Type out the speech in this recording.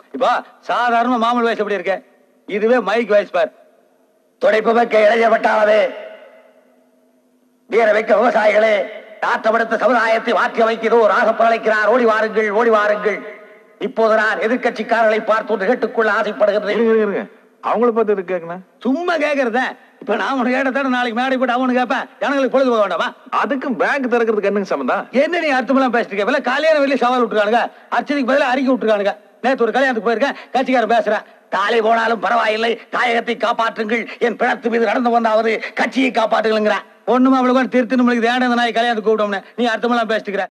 இப்போ சாதாரண மாமூல் வயசு எப்படி இருக்க இதுவே மைக் வயசு பார் துடைப்பு வைக்க இளைஞப்பட்டாவது வீர வைக்க விவசாயிகளே நாட்டமெடுத்த சமுதாயத்தை மாற்றி அமைக்கிறோ ராக அழைக்கிறார் ஓடி வாருங்கள் ஓடி வாருங்கள் இப்போது நான் எதிர்க்கட்சிக்காரர்களை பார்த்து ஒன்று கேட்டுக்கொள்ள ஆசைப்படுகிறேன் இருங்க இருங்க, இருங்க அவங்கள பார்த்து இருக்கு கேக்குண்ணா சும்மா கேக்குறத இப்ப நான் உனக்கு கேட்டதான நாளைக்கு மேடை போட்டு அவனு கேட்பேன் ஜனங்களுக்கு பொழுது போக வேண்டாமா அதுக்கும் பேங்க் திறக்கிறதுக்கு என்னங்க சம்பந்தம் என்ன நீ அர்த்தமெல்லாம் பேசிட்டு இருக்க இல்ல கல்யாணம் வெளியே சவால் விட்டுருக்கானுங்க அர்ச்சனைக்கு பதிலா அறிக்கை விட்டுருக்கானுங்க நேத்து ஒரு கல்யாணத்துக்கு போயிருக்கேன் கட்சிக்காரன் பேசுறேன் தாலி போனாலும் பரவாயில்லை தாயகத்தை காப்பாற்றுங்கள் என் பிணத்து மீது நடந்து வந்தாவது கட்சியை காப்பாற்றுங்கிறான் ஒண்ணுமா அவளுக்கு திருத்தி நம்மளுக்கு தேடாத நாய் கல்யாணத்துக்கு கூப்பிட்டோம்னு நீ அர்த்தமெல்லாம் பேசிட்டு இருக்கிற